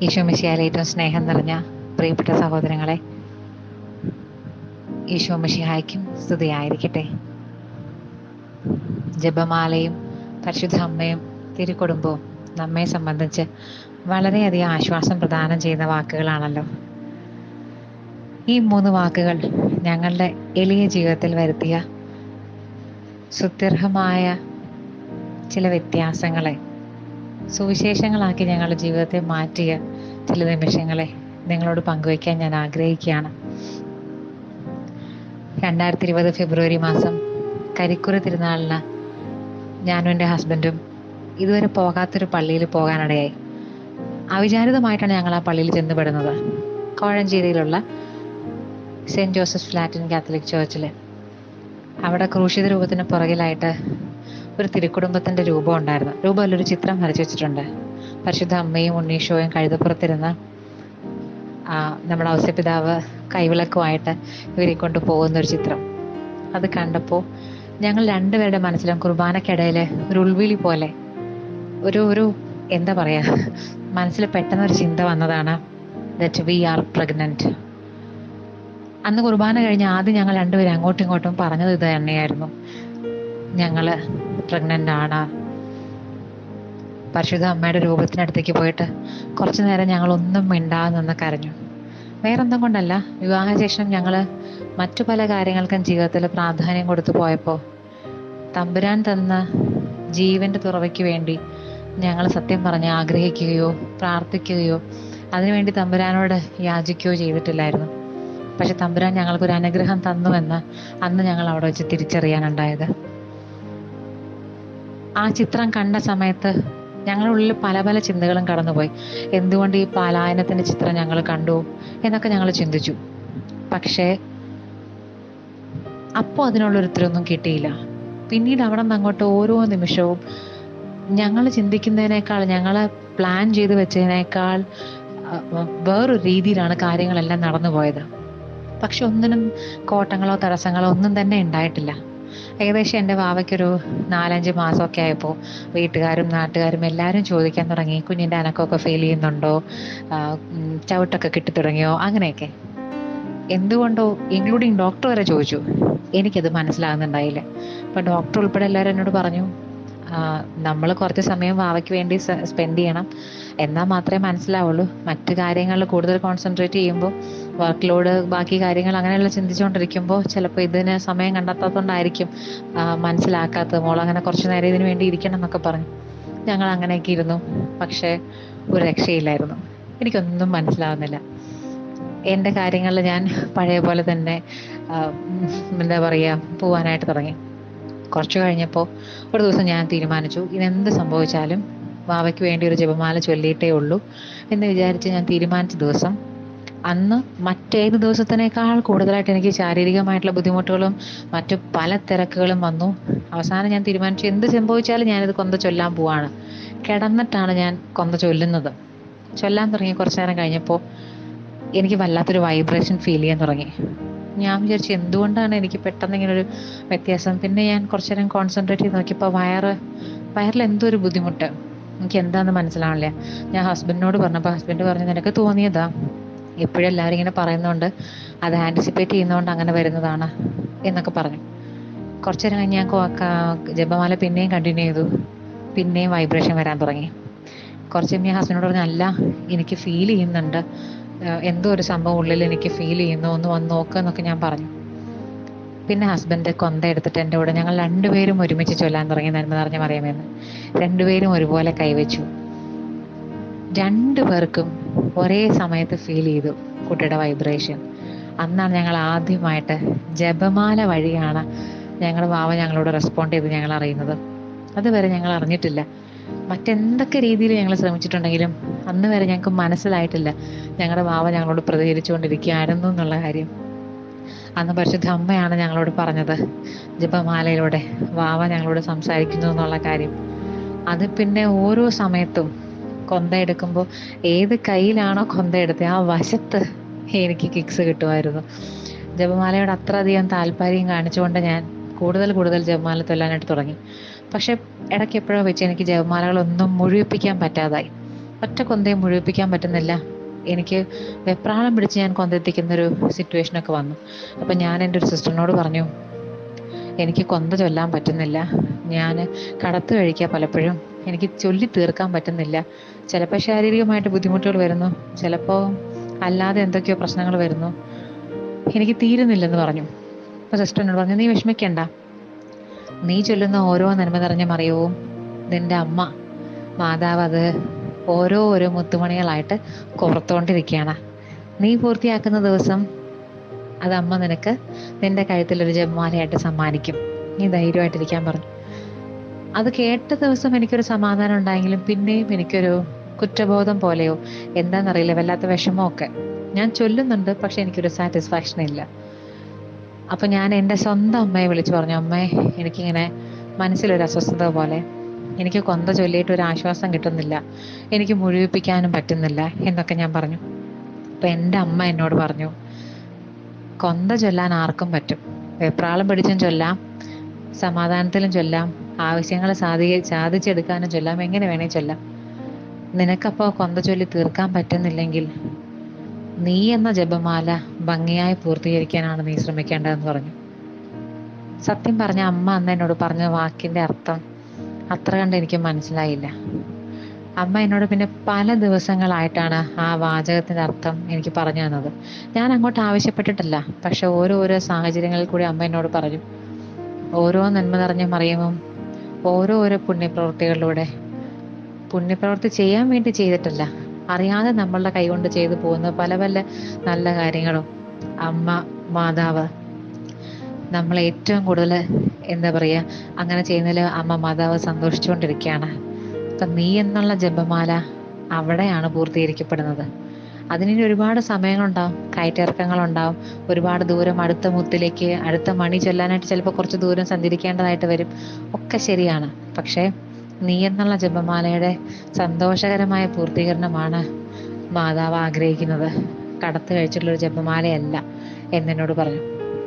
ഈശോ മിശിയാൽ ഏറ്റവും സ്നേഹം നിറഞ്ഞ പ്രിയപ്പെട്ട സഹോദരങ്ങളെ ഈശോ മിശിഹായ്ക്കും സ്തുതിയായിരിക്കട്ടെ ജപമാലയും പരിശുദ്ധ അമ്മയും തിരുക്കുടുംബവും നമ്മെ സംബന്ധിച്ച് വളരെയധികം ആശ്വാസം പ്രദാനം ചെയ്യുന്ന വാക്കുകളാണല്ലോ ഈ മൂന്ന് വാക്കുകൾ ഞങ്ങളുടെ എളിയ ജീവിതത്തിൽ വരുത്തിയ സുത്യർഹമായ ചില വ്യത്യാസങ്ങളെ സുവിശേഷങ്ങളാക്കി ഞങ്ങളുടെ ജീവിതത്തെ മാറ്റിയ ചില നിമിഷങ്ങളെ നിങ്ങളോട് പങ്കുവയ്ക്കാൻ ഞാൻ ആഗ്രഹിക്കുകയാണ് രണ്ടായിരത്തി ഇരുപത് ഫെബ്രുവരി മാസം കരിക്കുറ തിരുനാളിന് ഞാനും എൻ്റെ ഹസ്ബൻഡും ഇതുവരെ പോകാത്തൊരു പള്ളിയിൽ പോകാനിടയായി അവിചാരിതമായിട്ടാണ് ഞങ്ങൾ ആ പള്ളിയിൽ ചെന്നുപെടുന്നത് കോഴഞ്ചേരിയിലുള്ള സെൻറ് ജോസഫ് ലാറ്റിൻ കാത്തലിക് ചേർച്ചിൽ അവിടെ ക്രൂശിത രൂപത്തിന് പുറകിലായിട്ട് ഒരു തിരുക്കുടുംബത്തിൻ്റെ രൂപം ഉണ്ടായിരുന്നു രൂപമല്ലൊരു ചിത്രം വരച്ചു വെച്ചിട്ടുണ്ട് പരിശുദ്ധ അമ്മയും ഉണ്ണീഷോയും കഴുതപ്പുറത്തിരുന്ന് ആ, നമ്മുടെ ഔസ്യപിതാവ് കൈവിളക്കുമായിട്ട് ഇവരെ കൊണ്ട് പോകുന്ന ഒരു ചിത്രം അത് കണ്ടപ്പോൾ ഞങ്ങൾ രണ്ടുപേരുടെ മനസ്സിലും കുർബാനക്കിടയിൽ ഒരു ഉൾവിളി പോലെ ഒരു ഒരു എന്താ പറയുക മനസ്സിൽ പെട്ടെന്ന് ഒരു ചിന്ത വന്നതാണ് ദറ്റ് വി ആർ പ്രഗ്നൻറ്റ് അന്ന് കുർബാന കഴിഞ്ഞ് ആദ്യം ഞങ്ങൾ രണ്ടുപേരും അങ്ങോട്ടും ഇങ്ങോട്ടും പറഞ്ഞത് ഇത് തന്നെയായിരുന്നു ഞങ്ങൾ പ്രഗ്നൻ്റ് ആണ് പരിശുദ്ധ അമ്മയുടെ രൂപത്തിനടുത്തേക്ക് പോയിട്ട് കുറച്ചു നേരം ഞങ്ങൾ ഒന്നും മിണ്ടാതെ നിന്ന് കരഞ്ഞു വേറൊന്നും കൊണ്ടല്ല വിവാഹശേഷം ഞങ്ങൾ മറ്റു പല കാര്യങ്ങൾക്കും ജീവിതത്തിൽ പ്രാധാന്യം കൊടുത്തു പോയപ്പോൾ തമ്പുരാൻ തന്ന ജീവന്റെ തുറവയ്ക്ക് വേണ്ടി ഞങ്ങൾ സത്യം പറഞ്ഞ് ആഗ്രഹിക്കുകയോ പ്രാർത്ഥിക്കുകയോ അതിനുവേണ്ടി തമ്പുരാനോട് യാചിക്കുകയോ ചെയ്തിട്ടില്ലായിരുന്നു പക്ഷെ തമ്പുരാൻ ഞങ്ങൾക്കൊരു അനുഗ്രഹം തന്നുവെന്ന് അന്ന് ഞങ്ങൾ അവിടെ വെച്ച് തിരിച്ചറിയാനുണ്ടായത് ആ ചിത്രം കണ്ട സമയത്ത് ഞങ്ങളുടെ ഉള്ളിൽ പല പല ചിന്തകളും കടന്നുപോയി എന്തുകൊണ്ട് ഈ പലായനത്തിന്റെ ചിത്രം ഞങ്ങൾ കണ്ടു എന്നൊക്കെ ഞങ്ങൾ ചിന്തിച്ചു പക്ഷേ അപ്പോൾ അതിനുള്ളൊരു ഉത്തരവൊന്നും കിട്ടിയില്ല പിന്നീട് അവിടെ നിന്ന് അങ്ങോട്ട് ഓരോ നിമിഷവും ഞങ്ങൾ ചിന്തിക്കുന്നതിനേക്കാൾ ഞങ്ങൾ പ്ലാൻ ചെയ്ത് വെച്ചതിനേക്കാൾ ആ, വേറൊരു രീതിയിലാണ് കാര്യങ്ങളെല്ലാം നടന്നു പോയത് പക്ഷെ ഒന്നിനും കോട്ടങ്ങളോ തടസ്സങ്ങളോ ഒന്നും തന്നെ ഉണ്ടായിട്ടില്ല ഏകദേശം എൻ്റെ വാവയ്ക്കൊരു നാലഞ്ച് മാസമൊക്കെ ആയപ്പോൾ വീട്ടുകാരും നാട്ടുകാരും എല്ലാവരും ചോദിക്കാൻ തുടങ്ങി കുഞ്ഞിൻ്റെ അനക്കമൊക്കെ ഫീൽ ചെയ്യുന്നുണ്ടോ ആ, ഉം, ചവിട്ടൊക്കെ കിട്ടി തുടങ്ങിയോ അങ്ങനെയൊക്കെ എന്തുകൊണ്ടോ ഇൻക്ലൂഡിങ് ഡോക്ടർ വരെ ചോദിച്ചു എനിക്കത് മനസ്സിലാകുന്നുണ്ടായില്ല അപ്പം ഡോക്ടർ ഉൾപ്പെടെ എല്ലാവരും എന്നോട് പറഞ്ഞു നമ്മൾ കുറച്ച് സമയം വാവയ്ക്ക് വേണ്ടി സ്പെൻഡ് ചെയ്യണം എന്നാൽ മാത്രമേ മനസ്സിലാവുള്ളൂ മറ്റു കാര്യങ്ങളിൽ കൂടുതൽ കോൺസെൻട്രേറ്റ് ചെയ്യുമ്പോൾ വർക്ക് ലോഡ് ബാക്കി കാര്യങ്ങൾ അങ്ങനെയുള്ള ചിന്തിച്ചുകൊണ്ടിരിക്കുമ്പോൾ ചിലപ്പോൾ ഇതിന് സമയം കണ്ടെത്താത്തതുകൊണ്ടായിരിക്കും ആ, മനസ്സിലാക്കാത്തത് മോൾ അങ്ങനെ കുറച്ച് നേരം ഇതിന് വേണ്ടി ഇരിക്കണം എന്നൊക്കെ പറഞ്ഞു ഞങ്ങൾ അങ്ങനെയൊക്കെ ഇരുന്നു പക്ഷേ ഒരു രക്ഷയില്ലായിരുന്നു എനിക്കൊന്നും മനസ്സിലാവുന്നില്ല എൻ്റെ കാര്യങ്ങളിൽ ഞാൻ പഴയ പോലെ തന്നെ ആ, ഉം, എന്താ പറയുക പോവാനായിട്ട് തുടങ്ങി കുറച്ച് കഴിഞ്ഞപ്പോൾ ഒരു ദിവസം ഞാൻ തീരുമാനിച്ചു ഇതെന്ത് സംഭവിച്ചാലും വാവയ്ക്ക് വേണ്ടി ഒരു ജപമാല ചൊല്ലിയിട്ടേ ഉള്ളൂ എന്ന് വിചാരിച്ച് ഞാൻ തീരുമാനിച്ച ദിവസം അന്ന് മറ്റേത് ദിവസത്തിനേക്കാൾ കൂടുതലായിട്ട് എനിക്ക് ശാരീരികമായിട്ടുള്ള ബുദ്ധിമുട്ടുകളും മറ്റു പല തിരക്കുകളും വന്നു അവസാനം ഞാൻ തീരുമാനിച്ചു എന്ത് സംഭവിച്ചാലും ഞാനിത് കൊന്ത ചൊല്ലാൻ പോവാണ് കിടന്നിട്ടാണ് ഞാൻ കൊന്ത ചൊല്ലുന്നത് ചൊല്ലാൻ തുടങ്ങി കുറച്ചു നേരം കഴിഞ്ഞപ്പോൾ എനിക്ക് വല്ലാത്തൊരു വൈബ്രേഷൻ ഫീൽ ചെയ്യാൻ തുടങ്ങി ഞാൻ വിചാരിച്ചു എന്തുകൊണ്ടാണ് എനിക്ക് പെട്ടെന്ന് ഇങ്ങനെ ഒരു വ്യത്യാസം പിന്നെ ഞാൻ കുറച്ചു നേരം കോൺസെൻട്രേറ്റ് ചെയ്ത് നോക്കിയപ്പോൾ വയറ് വയറിൽ എന്തോ ഒരു ബുദ്ധിമുട്ട് എനിക്ക് എന്താന്ന് മനസ്സിലാവണില്ല ഞാൻ ഹസ്ബൻഡിനോട് പറഞ്ഞപ്പോൾ ഹസ്ബൻഡ് പറഞ്ഞു നിനക്ക് തോന്നിയതാ എപ്പോഴും എല്ലാവരും ഇങ്ങനെ പറയുന്നുണ്ട് അത് ആൻറ്റിസിപ്പേറ്റ് ചെയ്യുന്നതുകൊണ്ട് അങ്ങനെ വരുന്നതാണ് എന്നൊക്കെ പറഞ്ഞു കുറച്ചു നേരം കഴിഞ്ഞ് ഞാൻ കൊ- ക- ജപമാല പിന്നെയും കണ്ടിന്യൂ ചെയ്തു പിന്നെയും വൈബ്രേഷൻ വരാൻ തുടങ്ങി കുറച്ച് കഴിഞ്ഞ് ഞാൻ ഹസ്ബൻഡിനോട് പറഞ്ഞു അല്ല എനിക്ക് ഫീൽ ചെയ്യുന്നുണ്ട് ഏഹ് എന്തോ ഒരു സംഭവം ഉള്ളിൽ എനിക്ക് ഫീൽ ചെയ്യുന്നു ഒന്ന് വന്ന് നോക്കുക എന്നൊക്കെ ഞാൻ പറഞ്ഞു പിന്നെ ഹസ്ബൻഡ് കൊന്ത എടുത്തിട്ട് എൻ്റെ കൂടെ ഞങ്ങൾ രണ്ടുപേരും ഒരുമിച്ച് ചൊല്ലാൻ തുടങ്ങി നന്മ നിറഞ്ഞ മറിയാമെന്ന് രണ്ടുപേരും ഒരുപോലെ കൈവച്ചു രണ്ടു പേർക്കും ഒരേ സമയത്ത് ഫീൽ ചെയ്തു കുട്ടിയുടെ വൈബ്രേഷൻ അന്നാണ് ഞങ്ങൾ ആദ്യമായിട്ട് ജപമാല വഴിയാണ് ഞങ്ങളുടെ വാവ ഞങ്ങളോട് റെസ്പോണ്ട് ചെയ്ത് ഞങ്ങൾ അറിയുന്നത് അതുവരെ ഞങ്ങൾ അറിഞ്ഞിട്ടില്ല മറ്റെന്തൊക്കെ രീതിയിൽ ഞങ്ങൾ ശ്രമിച്ചിട്ടുണ്ടെങ്കിലും അന്ന് വരെ ഞങ്ങൾക്ക് മനസ്സിലായിട്ടില്ല ഞങ്ങളുടെ വാവ ഞങ്ങളോട് പ്രതികരിച്ചുകൊണ്ടിരിക്കുകയായിരുന്നു എന്നുള്ള കാര്യം അന്ന് പരിശുദ്ധ അമ്മയാണ് ഞങ്ങളോട് പറഞ്ഞത് ജപമാലയിലൂടെ വാവ ഞങ്ങളോട് സംസാരിക്കുന്നു എന്നുള്ള കാര്യം അത് പിന്നെ ഓരോ സമയത്തും കൊന്ത എടുക്കുമ്പോൾ ഏത് കയ്യിലാണോ കൊന്ത എടുത്തത് ആ വശത്ത് എനിക്ക് കിക്സ് കിട്ടുമായിരുന്നു ജപമാലയോട് അത്രയധികം താല്പര്യം കാണിച്ചുകൊണ്ട് ഞാൻ കൂടുതൽ കൂടുതൽ ജപമാല തൊല്ലാനായിട്ട് തുടങ്ങി പക്ഷെ ഇടയ്ക്ക് എപ്പോഴോ വെച്ച് എനിക്ക് ജപമാലകളൊന്നും മുഴുവിപ്പിക്കാൻ പറ്റാതായി ഒറ്റ കൊന്തയും മുഴുവിപ്പിക്കാൻ പറ്റുന്നില്ല എനിക്ക് വെപ്രാളം പിടിച്ച് ഞാൻ കൊന്തെത്തിക്കുന്നൊരു സിറ്റുവേഷനൊക്കെ വന്നു അപ്പം ഞാൻ എൻ്റെ ഒരു സിസ്റ്ററിനോട് പറഞ്ഞു എനിക്ക് കൊന്ത ചൊല്ലാൻ പറ്റുന്നില്ല ഞാൻ കടത്ത് കഴിക്കുക പലപ്പോഴും എനിക്ക് ചൊല്ലി തീർക്കാൻ പറ്റുന്നില്ല ചിലപ്പോൾ ശാരീരികമായിട്ട് ബുദ്ധിമുട്ടുകൾ വരുന്നു ചിലപ്പോൾ അല്ലാതെ എന്തൊക്കെയോ പ്രശ്നങ്ങൾ വരുന്നു എനിക്ക് തീരുന്നില്ലെന്ന് പറഞ്ഞു അപ്പോൾ സിസ്റ്റർ എന്നോട് പറഞ്ഞു നീ വിഷമിക്കണ്ട നീ ചൊല്ലുന്ന ഓരോ നന്മ നിറഞ്ഞ മറിയവും നിന്റെ അമ്മ മാതാവ് അത് ഓരോ ഓരോ മുത്തുമണികളായിട്ട് കോർത്തുകൊണ്ടിരിക്കുകയാണ് നീ പൂർത്തിയാക്കുന്ന ദിവസം അത് അമ്മ നിനക്ക് നിന്റെ കഴുത്തിലൊരു ജപമാലയായിട്ട് സമ്മാനിക്കും നീ ധൈര്യമായിട്ടിരിക്കാൻ പറഞ്ഞു അത് കേട്ട ദിവസം എനിക്കൊരു സമാധാനം ഉണ്ടായെങ്കിലും പിന്നെയും എനിക്കൊരു കുറ്റബോധം പോലെയോ എന്താണെന്നറിയില്ല വല്ലാത്ത വിഷമമൊക്കെ ഞാൻ ചൊല്ലുന്നുണ്ട് പക്ഷെ എനിക്കൊരു സാറ്റിസ്ഫാക്ഷൻ ഇല്ല അപ്പൊ ഞാൻ എൻ്റെ സ്വന്തം അമ്മയെ വിളിച്ചു പറഞ്ഞു അമ്മേ എനിക്കിങ്ങനെ മനസ്സിലൊരു അസ്വസ്ഥത പോലെ എനിക്ക് കൊന്ത ചൊല്ലിയിട്ട് ഒരു ആശ്വാസം കിട്ടുന്നില്ല എനിക്ക് മുഴുവിപ്പിക്കാനും പറ്റുന്നില്ല എന്നൊക്കെ ഞാൻ പറഞ്ഞു അപ്പൊ എൻ്റെ അമ്മ എന്നോട് പറഞ്ഞു കൊന്ത ചൊല്ലാൻ ആർക്കും പറ്റും വെപ്രാളം പിടിച്ചും ചൊല്ലാം സമാധാനത്തിലും ചൊല്ലാം ആവശ്യങ്ങൾ സാധി സാധിച്ചെടുക്കാനും ചൊല്ലാം എങ്ങനെ വേണേ ചൊല്ലാം നിനക്കപ്പോൾ കൊന്ത ചൊല്ലി തീർക്കാൻ പറ്റുന്നില്ലെങ്കിൽ നീ എന്ന ജപമാല ഭംഗിയായി പൂർത്തീകരിക്കാനാണ് നീ ശ്രമിക്കേണ്ടതെന്ന് പറഞ്ഞു സത്യം പറഞ്ഞ അമ്മ അന്ന് എന്നോട് പറഞ്ഞ വാക്കിന്റെ അർത്ഥം അത്ര കണ്ട് എനിക്ക് മനസ്സിലായില്ല അമ്മ എന്നോട് പിന്നെ പല ദിവസങ്ങളായിട്ടാണ് ആ വാചകത്തിന്റെ അർത്ഥം എനിക്ക് പറഞ്ഞു തന്നത് ഞാൻ അങ്ങോട്ട് ആവശ്യപ്പെട്ടിട്ടില്ല പക്ഷെ ഓരോ ഓരോ സാഹചര്യങ്ങളിൽ കൂടി അമ്മ എന്നോട് പറഞ്ഞു ഓരോ നന്മ നിറഞ്ഞ മറിയുമ്പം ഓരോ ഓരോ പുണ്യപ്രവൃത്തികളിലൂടെ പുണ്യപ്രവൃത്തി ചെയ്യാൻ വേണ്ടി ചെയ്തിട്ടില്ല അറിയാതെ നമ്മളുടെ കൈകൊണ്ട് ചെയ്തു പോകുന്ന പല പല നല്ല കാര്യങ്ങളും അമ്മ മാതാവ് നമ്മൾ ഏറ്റവും കൂടുതൽ എന്താ പറയുക അങ്ങനെ ചെയ്യുന്നതിൽ അമ്മ മാതാവ് സന്തോഷിച്ചുകൊണ്ടിരിക്കുകയാണ് അപ്പം നീ എന്നുള്ള ജപമാല അവിടെയാണ് പൂർത്തീകരിക്കപ്പെടുന്നത് അതിന് ഇനി ഒരുപാട് സമയങ്ങളുണ്ടാവും കയറ്റിറക്കങ്ങളുണ്ടാവും ഒരുപാട് ദൂരം അടുത്ത മുത്തിലേക്ക് അടുത്ത മണി ചൊല്ലാനായിട്ട് ചിലപ്പോൾ കുറച്ച് ദൂരം സഞ്ചരിക്കേണ്ടതായിട്ട് വരും ഒക്കെ ശരിയാണ് പക്ഷേ നീ എന്നുള്ള ജപമാലയുടെ സന്തോഷകരമായ പൂർത്തീകരണമാണ് മാതാവ് ആഗ്രഹിക്കുന്നത് കടത്ത് കഴിച്ചിട്ടുള്ളൊരു ജപമാലയല്ല എന്നെന്നോട് പറഞ്ഞു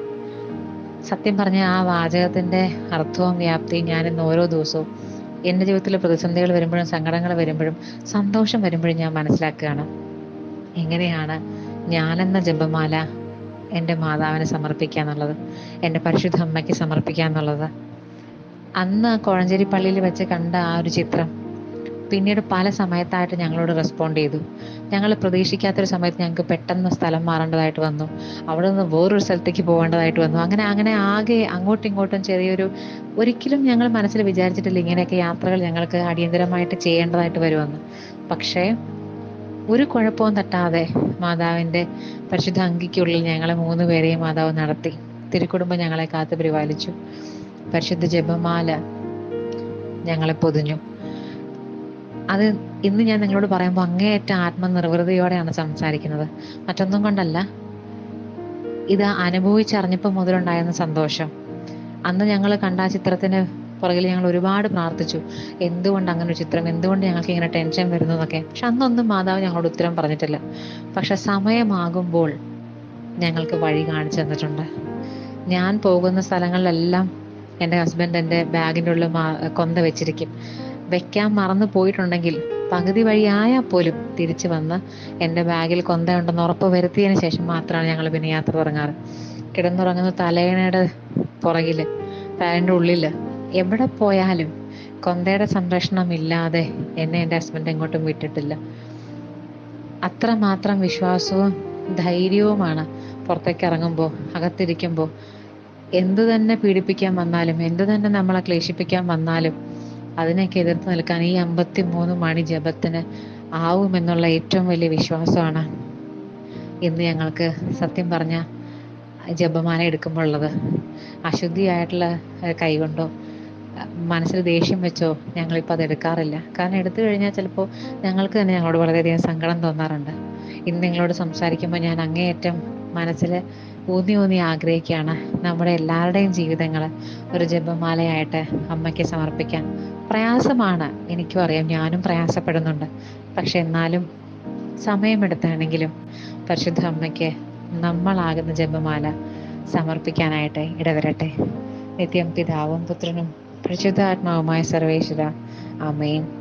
സത്യം പറഞ്ഞ ആ വാചകത്തിന്റെ അർത്ഥവും വ്യാപ്തിയും ഞാൻ ഇന്ന് ഓരോ ദിവസവും എൻ്റെ ജീവിതത്തിൽ പ്രതിസന്ധികൾ വരുമ്പോഴും സങ്കടങ്ങൾ വരുമ്പോഴും സന്തോഷം വരുമ്പോഴും ഞാൻ മനസ്സിലാക്കുകയാണ് എങ്ങനെയാണ് ഞാനെന്ന ജപമാല എൻ്റെ മാതാവിന് സമർപ്പിക്കുക എന്നുള്ളത് എൻ്റെ പരിശുദ്ധ അമ്മയ്ക്ക് സമർപ്പിക്കുക എന്നുള്ളത് അന്ന് കോഴഞ്ചേരി പള്ളിയിൽ വെച്ച് കണ്ട ആ ഒരു ചിത്രം പിന്നീട് പല സമയത്തായിട്ട് ഞങ്ങളോട് റെസ്പോണ്ട് ചെയ്തു ഞങ്ങൾ പ്രതീക്ഷിക്കാത്തൊരു സമയത്ത് ഞങ്ങൾക്ക് പെട്ടെന്ന് സ്ഥലം മാറേണ്ടതായിട്ട് വന്നു അവിടെ നിന്ന് വേറൊരു സ്ഥലത്തേക്ക് പോകേണ്ടതായിട്ട് വന്നു അങ്ങനെ അങ്ങനെ ആകെ അങ്ങോട്ടും ഇങ്ങോട്ടും ചെറിയൊരു ഒരിക്കലും ഞങ്ങൾ മനസ്സിൽ വിചാരിച്ചിട്ടില്ല ഇങ്ങനെയൊക്കെ യാത്രകൾ ഞങ്ങൾക്ക് അടിയന്തരമായിട്ട് ചെയ്യേണ്ടതായിട്ട് വരുമെന്ന് പക്ഷേ ഒരു കുഴപ്പവും തട്ടാതെ മാതാവിൻ്റെ പരിശുദ്ധ അങ്കിക്കുള്ളിൽ ഞങ്ങളെ മൂന്ന് പേരെയും മാതാവ് നടത്തി തിരുക്കുടുംബം ഞങ്ങളെ കാത്തു പരിപാലിച്ചു പരിശുദ്ധ ജപമാല ഞങ്ങളെ പൊതിഞ്ഞു അത് ഇന്ന് ഞാൻ നിങ്ങളോട് പറയുമ്പോൾ അങ്ങേയറ്റ ആത്മനിർവൃതിയോടെയാണ് സംസാരിക്കുന്നത് മറ്റൊന്നും കൊണ്ടല്ല ഇത് അനുഭവിച്ചറിഞ്ഞപ്പോൾ മുതലുണ്ടായിരുന്ന സന്തോഷം അന്ന് ഞങ്ങൾ കണ്ട ആ ചിത്രത്തിന് പുറകിൽ ഞങ്ങൾ ഒരുപാട് പ്രാർത്ഥിച്ചു എന്തുകൊണ്ട് അങ്ങനെ ഒരു ചിത്രം എന്തുകൊണ്ട് ഞങ്ങൾക്ക് ഇങ്ങനെ ടെൻഷൻ വരുന്നു എന്നൊക്കെ പക്ഷെ അന്നൊന്നും മാതാവ് ഞങ്ങളോട് ഉത്തരം പറഞ്ഞിട്ടില്ല പക്ഷെ സമയമാകുമ്പോൾ ഞങ്ങൾക്ക് വഴി കാണിച്ചു തന്നിട്ടുണ്ട് ഞാൻ പോകുന്ന സ്ഥലങ്ങളിലെല്ലാം എൻ്റെ ഹസ്ബൻഡ് എൻ്റെ ബാഗിൻ്റെ ഉള്ളിൽ മാ- കൊന്ത വെച്ചിരിക്കും വെക്കാൻ മറന്നു പോയിട്ടുണ്ടെങ്കിൽ പകുതി വഴിയായാൽ പോലും തിരിച്ചു വന്ന് എൻ്റെ ബാഗിൽ കൊന്ത ഉണ്ടെന്ന് ഉറപ്പ് വരുത്തിയതിന് ശേഷം മാത്രമാണ് ഞങ്ങൾ പിന്നെ യാത്ര തുടങ്ങാറ് കിടന്നുറങ്ങുന്ന തലേണയുടെ പുറകില് ഫാനിൻ്റെ ഉള്ളില് എവിടെ പോയാലും കൊന്തയുടെ സംരക്ഷണം ഇല്ലാതെ എന്നെ എൻ്റെ ഹസ്ബൻഡ് എങ്ങോട്ടും വിട്ടിട്ടില്ല അത്രമാത്രം വിശ്വാസവും ധൈര്യവുമാണ് പുറത്തേക്ക് ഇറങ്ങുമ്പോൾ അകത്തിരിക്കുമ്പോൾ എന്തു തന്നെ പീഡിപ്പിക്കാൻ വന്നാലും എന്തു തന്നെ നമ്മളെ ക്ലേശിപ്പിക്കാൻ വന്നാലും അതിനൊക്കെ എതിർത്ത് നിൽക്കാൻ ഈ അമ്പത്തി മൂന്ന് മണി ജപത്തിന് ആവുമെന്നുള്ള ഏറ്റവും വലിയ വിശ്വാസമാണ് ഇന്ന് ഞങ്ങൾക്ക് സത്യം പറഞ്ഞ ജപമാല എടുക്കുമ്പോൾ ഉള്ളത് അശുദ്ധിയായിട്ടുള്ള ഏഹ്, കൈകൊണ്ടോ അഹ് മനസ്സിൽ ദേഷ്യം വെച്ചോ ഞങ്ങളിപ്പോൾ അത് എടുക്കാറില്ല കാരണം എടുത്തു കഴിഞ്ഞാൽ ചിലപ്പോൾ ഞങ്ങൾക്ക് തന്നെ ഞങ്ങളോട് വളരെയധികം സങ്കടം തോന്നാറുണ്ട് ഇന്ന് നിങ്ങളോട് സംസാരിക്കുമ്പോൾ ഞാൻ അങ്ങേയറ്റം മനസ്സിൽ ഊന്നി ഊന്നി ആഗ്രഹിക്കുകയാണ് നമ്മുടെ എല്ലാവരുടെയും ജീവിതങ്ങൾ ഒരു ജപമാലയായിട്ട് അമ്മയ്ക്ക് സമർപ്പിക്കാൻ പ്രയാസമാണ് എനിക്കും അറിയാം ഞാനും പ്രയാസപ്പെടുന്നുണ്ട് പക്ഷെ എന്നാലും സമയമെടുത്താണെങ്കിലും പരിശുദ്ധ അമ്മയ്ക്ക് നമ്മളാകുന്ന ജപമാല സമർപ്പിക്കാനായിട്ട് ഇടവരട്ടെ നിത്യം പിതാവും പുത്രനും പരിശുദ്ധാത്മാവുമായ സർവേശ്വര ആമേൻ